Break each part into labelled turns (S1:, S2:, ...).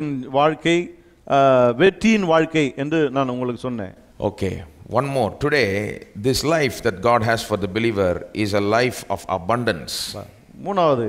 S1: வாழ்க்கை அஹ், வெற்றியின் வாழ்க்கை என்று நான் உங்களுக்கு சொன்னேன்
S2: Okay, one more. Today, this life that God has for the believer is a life of abundance.
S1: மூணாவது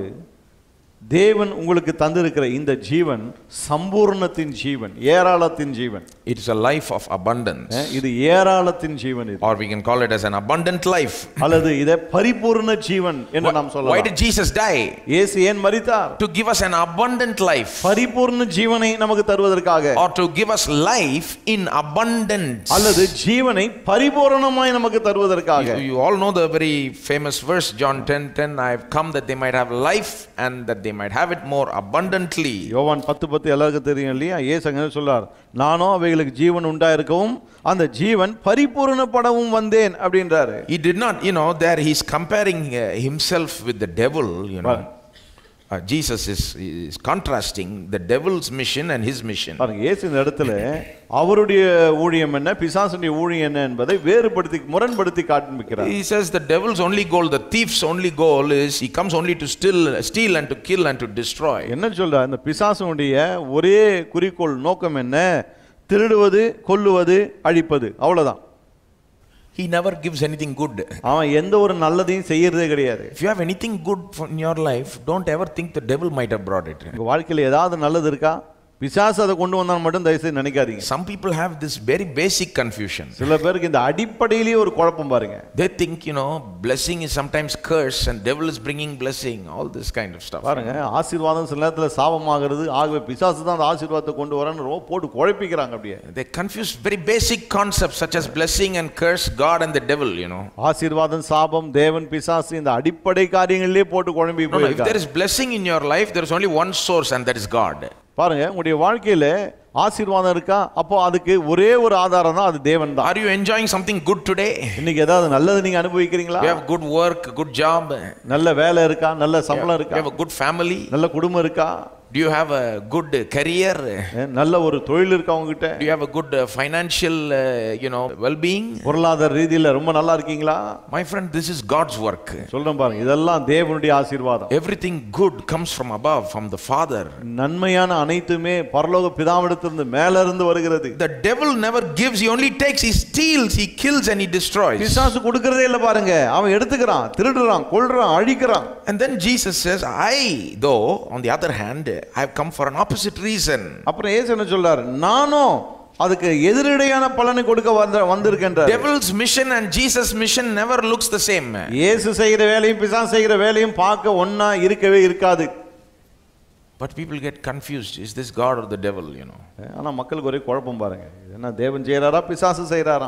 S1: தேவன் உங்களுக்கு தந்திருக்கிற இந்த ஜீவன் சம்பூர்ணத்தின் ஜீவன் ஏராளத்தின் ஜீவன்
S2: It is a life of abundance.
S1: அஹ், இது ஏராளத்தின் ஜீவன் இது
S2: Or we can call it as an abundant life.
S1: அல்லது இதை பரிபூர்ண ஜீவன் என்று நாம்
S2: Why
S1: சொல்லலாம்
S2: did Jesus die?
S1: இயேசு ஏன் மரித்தார்
S2: To give us an abundant life.
S1: பரிபூர்ண ஜீவனை நமக்கு தருவதற்காக
S2: Or to give us life in abundance.
S1: அல்லது ஜீவனை பரிபூரணமாய் நமக்கு தருவதற்காக
S2: You, you all know the very famous verse, John 10 10. I have come that they might have life and that they might have it more abundantly.
S1: யோவான் பத்து பத்து எல்லாருக்கும் தெரியும் இல்லையா ஏசு அங்கே சொல்றார் நானும் அவைகளுக்கு ஜீவன் உண்டாயிருக்கவும் அந்த ஜீவன் பரிபூரணப்படவும் வந்தேன் அப்படின்றாரு
S2: He did not, you know, there he's comparing uh, himself with the devil, you know. Uh, Jesus is, is contrasting the devil's mission and his mission.
S1: பாருங்க இயேசு இந்த இடத்துல அவருடைய ஊழியம் என்ன பிசாசுடைய ஊழியம் என்ன என்பதை வேறுபடுத்தி முரண்படுத்தி காண்பிக்கிறார்
S2: He says the devil's only goal, the thief's only goal is he comes only to steal, steal and to kill and to destroy.
S1: என்ன சொல்ற இந்த பிசாசுடைய ஒரே குறிக்கோள் நோக்கம் என்ன திருடுவது கொல்லுவது அழிப்பது அவ்வளவுதான்
S2: He never gives anything good.
S1: அவன் எந்த ஒரு நல்லதையும் செய்யறதே கிடையாது
S2: If you have anything good for- in your life, don't ever think the devil might have brought it.
S1: உங்க வாழ்க்கையில ஏதாவது நல்லது இருக்கா பிசாசு அதை கொண்டு வந்தான் மட்டும் தயவுசெய்து நினைக்காதீங்க
S2: Some people have this very basic confusion.
S1: சில பேருக்கு இந்த அடிப்படையிலேயே ஒரு குழப்பம் பாருங்க
S2: They think, you know, blessing is sometimes curse and devil is bringing blessing, all this kind of stuff.
S1: பாருங்க ஆசீர்வாதம் சில நேரத்துல சாபமாகிறது ஆகவே பிசாசு தான் அந்த ஆசீர்வாதத்தை கொண்டு வரன்னு ரொம்ப போட்டு குழப்பிக்கிறாங்க அப்படியே
S2: They confuse very basic concepts such as blessing and curse, God and the devil, you know.
S1: ஆசீர்வாதம் சாபம் தேவன் பிசாசு இந்த அடிப்படை காரியங்களிலே போட்டு குழம்பி
S2: No, no, if there
S1: போயிருக்காங்க
S2: is blessing in your life, there is only one source and that is God.
S1: பாருங்க உங்களுடைய வாழ்க்கையில ஆசீர்வாதம் இருக்கா அப்போ அதுக்கு ஒரே ஒரு ஆதாரம் தான் அது தேவன் தான்
S2: Are you enjoying something good today?
S1: இன்னைக்கு ஏதாவது நல்லது நீங்க அனுபவிக்கிறீங்களா
S2: You have good work, good job, you
S1: நல்ல வேலை இருக்கா நல்ல சம்பளம் இருக்கா
S2: have a good family,
S1: நல்ல குடும்பம் இருக்கா
S2: do you have a good career,
S1: அஹ் நல்ல ஒரு தொழில் இருக்கா உங்ககிட்ட
S2: do you have a good uh, financial, uh, you know, well-being?
S1: பொருளாதார ரீதியில ரொம்ப நல்லா இருக்கீங்களா
S2: My friend, this is God's work.
S1: சொல்றேன் பாருங்க இதெல்லாம் தேவனுடைய ஆசீர்வாதம்
S2: Everything good comes from above, from the Father.
S1: நன்மையான அனைத்துமே பரலோக பிதாவிடத்திலிருந்து மேல இருந்து வருகிறது
S2: The devil never gives, he only takes, he steals, he kills and he destroys.
S1: பிசாசு கொடுக்கறதே இல்ல பாருங்க அவன் எடுத்துக்கிறான் திருடுறான் கொல்றான் அழிக்கிறான்
S2: And then Jesus says, I, though, on the other hand, I have come for an opposite reason.
S1: அப்புறம் ஏசு என்ன சொல்றாரு நானும் அதுக்கு எதிரடையான பலனை கொடுக்க வந்த வந்திருக்கின்றார்
S2: Devil's mission and Jesus' mission never looks the same.
S1: இயேசு செய்கிற வேலையும் பிசாசு செய்கிற வேலையும் பார்க்க ஒண்ணா இருக்கவே இருக்காது
S2: But people get confused. Is this God or the devil, you know?
S1: ஆனா மக்களுக்கு ஒரே குழப்பம் பாருங்க இது என்ன தேவன் செய்யறாரா பிசாசு செய்யறாரா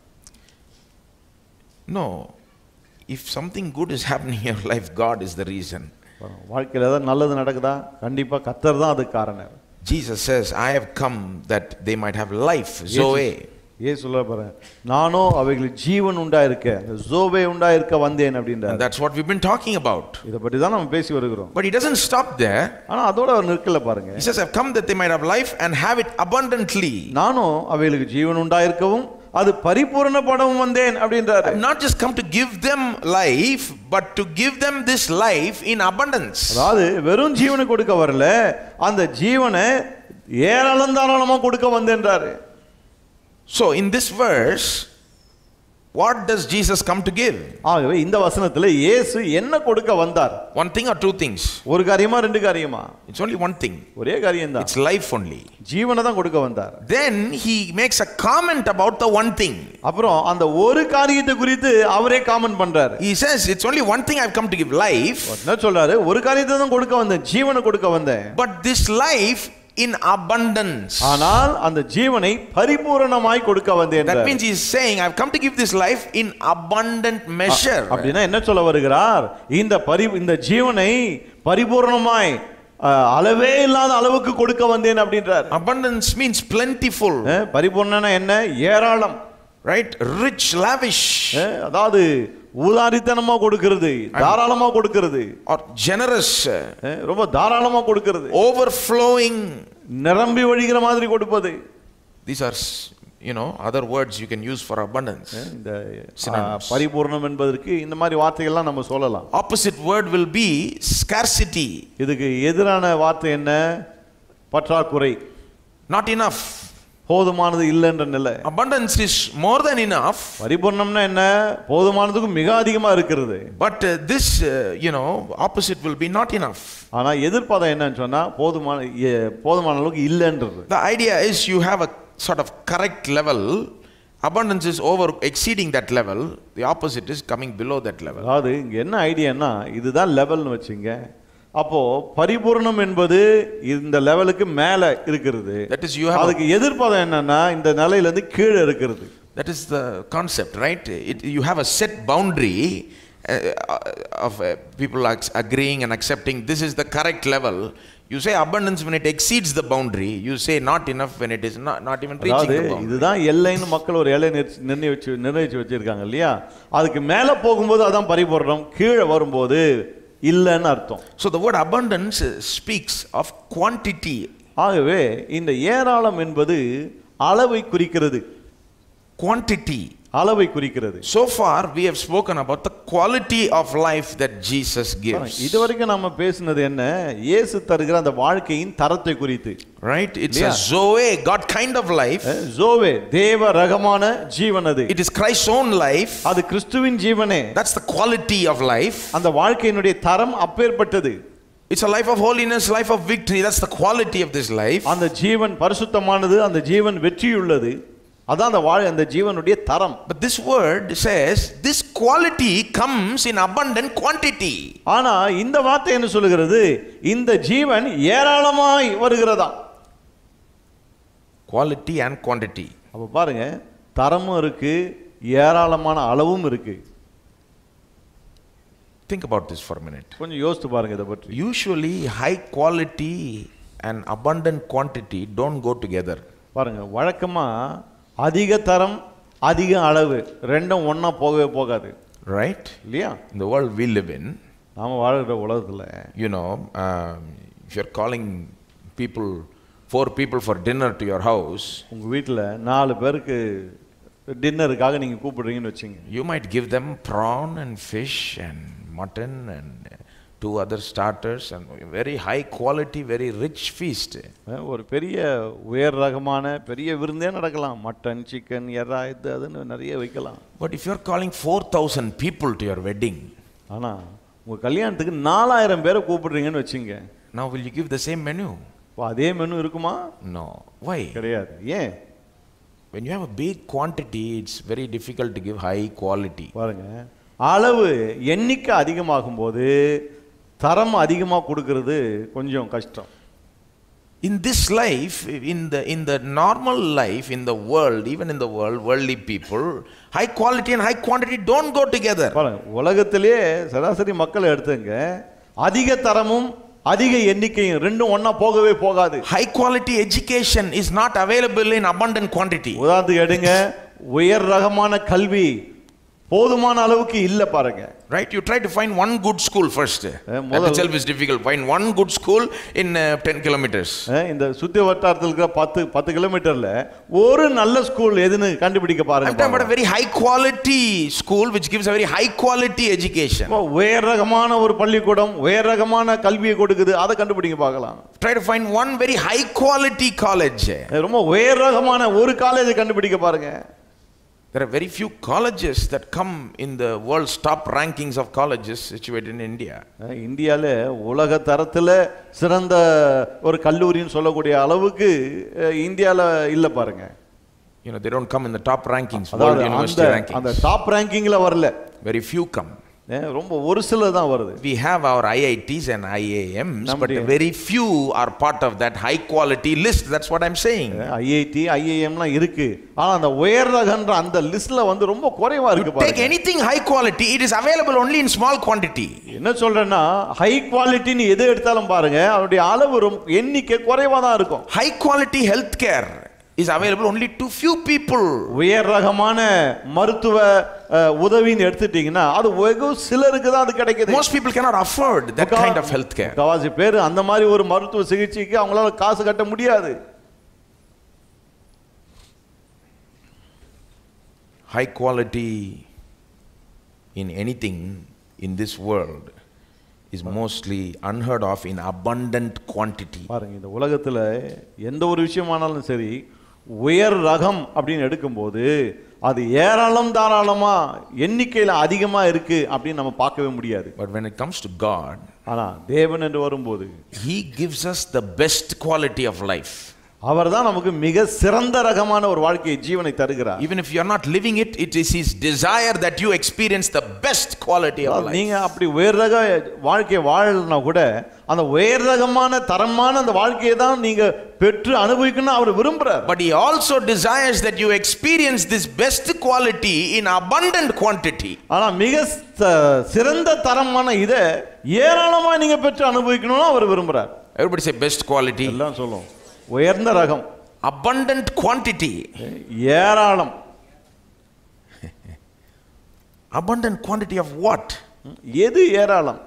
S2: No. If something good is happening in your life, God is the reason.
S1: வாழ்க்கையில ஏதாவது நல்லது நடக்குதா கண்டிப்பா கத்தர் தான் அதுக்கு காரணம்
S2: Jesus says, I have come that they might have life, Zoe.
S1: ஏன் சொல்ல பாரு நானும் அவைகளுக்கு ஜீவன் உண்டாயிருக்க ஜோவே உண்டாயிருக்க வந்தேன்
S2: And
S1: அப்படின்றார்
S2: that's what we've been talking about.
S1: இதை பற்றி தான் நம்ம பேசி வருகிறோம்
S2: But he doesn't stop there.
S1: ஆனா அதோட அவர் நிற்கல பாருங்க
S2: He says, I've come that they might have life and have it abundantly.
S1: நானும் அவைகளுக்கு ஜீவன் உண்டாயிருக்கவும் அது பரிபூரணப்படவும் வந்தேன் அப்படின்றாரு
S2: I've not just come to give them life, but to give them this life in abundance.
S1: அதாவது வெறும் ஜீவனை கொடுக்க வரல அந்த ஜீவனை ஏராளம் தாராளமா கொடுக்க வந்தேன்றாரு
S2: So, in this verse, what does Jesus come to give?
S1: ஆகவே இந்த வசனத்துல இயேசு என்ன கொடுக்க வந்தார்
S2: One thing or two things?
S1: ஒரு காரியமா ரெண்டு காரியமா
S2: It's only one thing.
S1: ஒரே காரியம் தான்
S2: It's life only.
S1: ஜீவனை தான் கொடுக்க வந்தார்
S2: Then he makes a comment about the one thing.
S1: அப்புறம் அந்த ஒரு காரியத்தை குறித்து அவரே காமெண்ட் பண்றாரு
S2: He says, It's only one thing I've come to give life,
S1: என்ன சொல்றாரு ஒரு காரியத்தை தான் கொடுக்க வந்தேன் ஜீவனை கொடுக்க வந்தேன்
S2: but this life in abundance.
S1: ஆனால் அந்த ஜீவனை பரிபூரணமாய் கொடுக்க வந்தேன்
S2: That means he's saying, I've come to give this life in abundant measure.
S1: அப்படின்னா என்ன சொல்ல வருகிறார் இந்த பரி இந்த ஜீவனை பரிபூரணமாய் அஹ், அளவே இல்லாத அளவுக்கு கொடுக்க வந்தேன் அப்படின்றார்
S2: Abundance means plentiful,
S1: அஹ், பரிபூரணம்னா என்ன ஏராளம்
S2: right? Rich, lavish,
S1: அஹ், அதாவது ஊதாரித்தனமா கொடுக்கிறது தாராளமா கொடுக்கிறது
S2: or generous,
S1: அஹ், ரொம்ப தாராளமா கொடுக்கிறது
S2: overflowing.
S1: நிரம்பி வழிகிற மாதிரி கொடுப்பது
S2: These are, s- you know, other words you can use for abundance.
S1: இந்த
S2: Synonyms.
S1: அஹ், பரிபூரணம் என்பதற்கு இந்த மாதிரி வார்த்தைகள்லாம் நம்ம சொல்லலாம்
S2: Opposite word will be scarcity.
S1: இதுக்கு எதிரான வார்த்தை என்ன பற்றாக்குறை
S2: not enough.
S1: போதுமானது இல்லைன்ற நிலை
S2: Abundance is more than enough.
S1: பரிபூர்ணம்னா என்ன போதுமானதுக்கும் மிக அதிகமா இருக்கிறது
S2: But uh, this, uh, you know, opposite will be not enough.
S1: ஆனா எதிர்பார்த்தம் என்னன்னு சொன்னா போதுமான எ- போதுமான அளவுக்கு இல்லைன்றது
S2: The idea is you have a sort of correct level. Abundance is over exceeding that level. The opposite is coming below that level.
S1: அதாவது இங்க என்ன ஐடியான்னா இதுதான் லெவல்னு வச்சுங்க அப்போ பரிபூர்ணம் என்பது இந்த லெவலுக்கு மேல இருக்கிறது
S2: That is, you have a-
S1: அதுக்கு எதிர்பார்த்தம் என்னன்னா இந்த நிலையில இருந்து கீழே இருக்கிறது
S2: That is the concept, right? It, you have a set boundary uh, of uh, people ac- agreeing and accepting this is the correct level. You say abundance when it exceeds the boundary. You say not enough when it is not, not even reaching
S1: அதாவது
S2: the boundary.
S1: இதுதான் எல்லைன்னு மக்கள் ஒரு எல்லை நிர்ணயிச்சு- நிர்ணயிச்சு நிர்ணயிச்சு வச்சிருக்காங்க இல்லையா அதுக்கு மேல போகும்போது அதான் பரிபூர்ணம் கீழே வரும்போது இல்லைன்னு அர்த்தம்
S2: So the word abundance uh, speaks of quantity,
S1: ஆகவே இந்த ஏராளம் என்பது அளவை குறிக்கிறது
S2: quantity.
S1: அளவை குறிக்கிறது
S2: So far, we have spoken about the quality of life that Jesus gives.
S1: இதுவரைக்கும் நம்ம பேசினது என்ன இயேசு தருகிற அந்த வாழ்க்கையின் தரத்தை குறித்து
S2: Right? It's
S1: Yeah.
S2: a Zoe, God kind of life.
S1: அஹ், ஜோவே தேவ ரகமான ஜீவன் அது
S2: It is Christ's own life.
S1: அது கிறிஸ்துவின் ஜீவனே
S2: That's the quality of life.
S1: அந்த வாழ்க்கையினுடைய தரம் அப்பேற்பட்டது
S2: It's a life of holiness, life of victory. That's the quality of this life.
S1: அந்த ஜீவன் பரிசுத்தமானது அந்த ஜீவன் வெற்றியுள்ளது அதான் அந்த வாழ் அந்த ஜீவனுடைய தரம்
S2: But this word says this quality comes in abundant quantity.
S1: ஆனா இந்த வார்த்தை என்ன சொல்லுகிறது இந்த ஜீவன் ஏராளமாய் வருகிறதா
S2: Quality and quantity.
S1: அப்ப பாருங்க தரமும் இருக்கு ஏராளமான அளவும் இருக்கு
S2: Think about this for a minute.
S1: கொஞ்சம் யோசித்து பாருங்க இதை பற்றி
S2: Usually, high quality and abundant quantity don't go together.
S1: பாருங்க வழக்கமா அதிக தரம் அதிக அளவு ரெண்டும் ஒண்ணா போகவே போகாது
S2: Right?
S1: இல்லையா
S2: In the world we live in,
S1: நாம வாழ்கிற உலகத்துல
S2: you know, um, if you're calling people, four people for dinner to your house,
S1: உங்க வீட்டுல நாலு பேருக்கு டின்னருக்காக நீங்க கூப்பிடுறீங்கன்னு வச்சுங்க
S2: you might give them prawn and fish and mutton and two other starters and very high quality, very rich feast.
S1: அஹ் ஒரு பெரிய உயர் ரகமான பெரிய விருந்தே நடக்கலாம் மட்டன் சிக்கன் எறா இது அதுன்னு நிறைய வைக்கலாம்
S2: But if you're calling 4,000 people to your wedding,
S1: ஆனா உங்க கல்யாணத்துக்கு நாலாயிரம் பேரை கூப்பிடுறீங்கன்னு வச்சுங்க
S2: now will you give the same menu?
S1: அப்போ அதே மெனு இருக்குமா
S2: No. Why?
S1: கிடையாது ஏன்
S2: When you have a big quantity, it's very difficult to give high quality.
S1: பாருங்க அளவு எண்ணிக்கை அதிகமாகும் போது தரம் அதிகமாக கொடுக்கறது கொஞ்சம் கஷ்டம்
S2: In this life, in the, in the normal life, in the world, even in the world, worldly people, high quality and high quantity don't go together.
S1: பாருங்க உலகத்திலேயே சராசரி மக்களை எடுத்துங்க அதிக தரமும் அதிக எண்ணிக்கையும் ரெண்டும் ஒண்ணா போகவே போகாது
S2: High quality education is not available in abundant quantity.
S1: உதாரணத்துக்கு எடுங்க உயர் ரகமான கல்வி போதுமான அளவுக்கு இல்ல பாருங்க
S2: Right? You try to find one good school first. That
S1: முதல்-
S2: itself is difficult. Find one good school in uh, 10 kilometers.
S1: அஹ் இந்த சுத்தி வட்டாரத்தில் இருக்கிற பத்து பத்து கிலோமீட்டர்ல ஒரு நல்ல ஸ்கூல் எதுன்னு கண்டுபிடிக்க
S2: I'm talking about a
S1: பாருங்க
S2: very high quality school which gives a very high quality education.
S1: இப்போ உயர் ரகமான ஒரு பள்ளிக்கூடம் உயர் ரகமான கல்வியை கொடுக்குது அதை கண்டுபிடிக்க பார்க்கலாம்
S2: Try to find one very high quality college.
S1: அஹ் ரொம்ப உயர் ரகமான ஒரு காலேஜ் கண்டுபிடிக்க பாருங்க
S2: There are very few colleges that come in the world's top rankings of colleges situated in India.
S1: அஹ் இந்தியால உலக தரத்துல சிறந்த ஒரு கல்லூரின்னு சொல்லக்கூடிய அளவுக்கு அஹ் இந்தியால இல்ல பாருங்க
S2: You know, they don't come in the top rankings, world
S1: அதாவது
S2: university
S1: அந்த அந்த
S2: rankings.
S1: டாப் ரேங்கிங்ல வரல
S2: Very few come.
S1: அஹ் ரொம்ப ஒரு சில தான் வருது
S2: We have our IITs and IAMs, but
S1: நம்முடைய-
S2: very few are part of that high quality list. That's what I'm saying.
S1: IIT ஐஐஎம்லாம் இருக்கு ஆனா அந்த உயர் ரகன்ற அந்த லிஸ்ட்ல வந்து ரொம்ப குறைவா இருக்கு
S2: Take
S1: பாருங்க
S2: anything high quality, it is available only in small quantity.
S1: என்ன சொல்றேன்னா ஹை குவாலிட்டின்னு எது எடுத்தாலும் பாருங்க அதனுடைய அளவு ரொம்ப எண்ணிக்கை குறைவா தான் இருக்கும்
S2: High quality healthcare is available only to few people.
S1: உயர் ரகமான மருத்துவ அஹ், உதவின்னு எடுத்துட்டீங்கன்னா அது வெகு சிலருக்கு தான் அது கிடைக்குது
S2: Most people cannot afford that kind of healthcare.
S1: முக்காவாசி பேர் அந்த மாதிரி ஒரு மருத்துவ சிகிச்சைக்கு அவங்களால காசு கட்ட முடியாது
S2: High quality in anything in this world is mostly unheard of in abundant quantity.
S1: பாருங்க இந்த உலகத்துல எந்த ஒரு விஷயமானாலும் சரி உயர் ரகம் அப்படின்னு எடுக்கும்போது அது ஏராளம் தாராளமா எண்ணிக்கையில அதிகமா இருக்கு அப்படின்னு நம்ம பார்க்கவே முடியாது
S2: But when it comes to God,
S1: ஆனா தேவன் என்று வரும்போது
S2: He gives us the best quality of life.
S1: அவர் தான் நமக்கு மிக சிறந்த ரகமான ஒரு வாழ்க்கையை ஜீவனை தருகிறார்
S2: Even if you are not living it, it is His desire that you experience the best quality of life.
S1: நீங்க அப்படி உயர் ரக வாழ்க்கையை வாழலனா கூட அந்த உயர் ரகமான தரமான அந்த வாழ்க்கையை தான் நீங்க பெற்று அனுபவிக்கணும்னு அவர் விரும்புறார்
S2: But He also desires that you experience this best quality in abundant quantity.
S1: ஆனா மிக ச- சிறந்த தரமான இதை ஏராளமா நீங்க பெற்று அனுபவிக்கணும்னு அவர் விரும்புறார்
S2: Everybody say best quality.
S1: எல்லாம் சொல்லும் உயர்ந்த ரகம்
S2: Abundant quantity.
S1: ஏராளம்
S2: Abundant quantity of what?
S1: எது ஏராளம்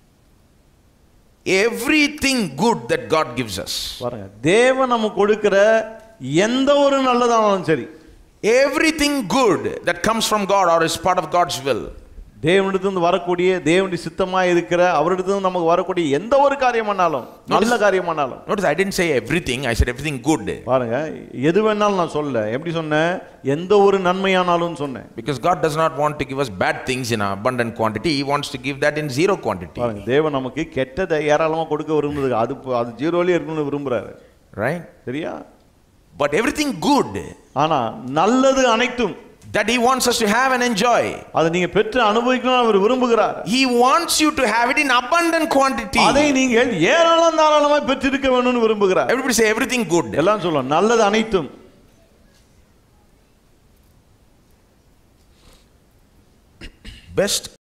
S2: Everything good that God gives us.
S1: பாருங்க தேவன் நம்ம கொடுக்கிற எந்த ஒரு நல்லதானாலும் சரி
S2: Everything good that comes from God or is part of God's will.
S1: தேவனிடத்திலிருந்து வரக்கூடிய தேவனுடைய சித்தமா இருக்கிற அவரிடத்திலிருந்து நமக்கு வரக்கூடிய எந்த ஒரு காரியமானாலும் நல்ல காரியமானாலும்
S2: Notice I didn't say everything, I said everything good.
S1: பாருங்க எது வேணாலும் நான் சொல்ல எப்படி சொன்னேன் எந்த ஒரு நன்மையானாலும் சொன்னேன்
S2: Because God does not want to give us bad things in abundant quantity, He wants to give that in zero quantity.
S1: பாருங்க தேவன் நமக்கு கெட்டதை ஏராளமா கொடுக்க விரும்புது அது அது ஜீரோலயே இருக்கணும்னு விரும்புறாரு
S2: Right?
S1: சரியா
S2: But everything good
S1: ஆனா நல்லது அனைத்தும்
S2: that He wants us to have and enjoy,
S1: அதை நீங்க பெற்று அனுபவிக்கணும்னு அவர் விரும்புகிறார்
S2: He wants you to have it in abundant quantity.
S1: அதை நீங்கள் ஏராளம் தாராளமா பெற்றிருக்க வேணும்னு விரும்புகிறார்
S2: Everybody say everything good.
S1: எல்லாம் சொல்லும் நல்லது அனைத்தும்
S2: Best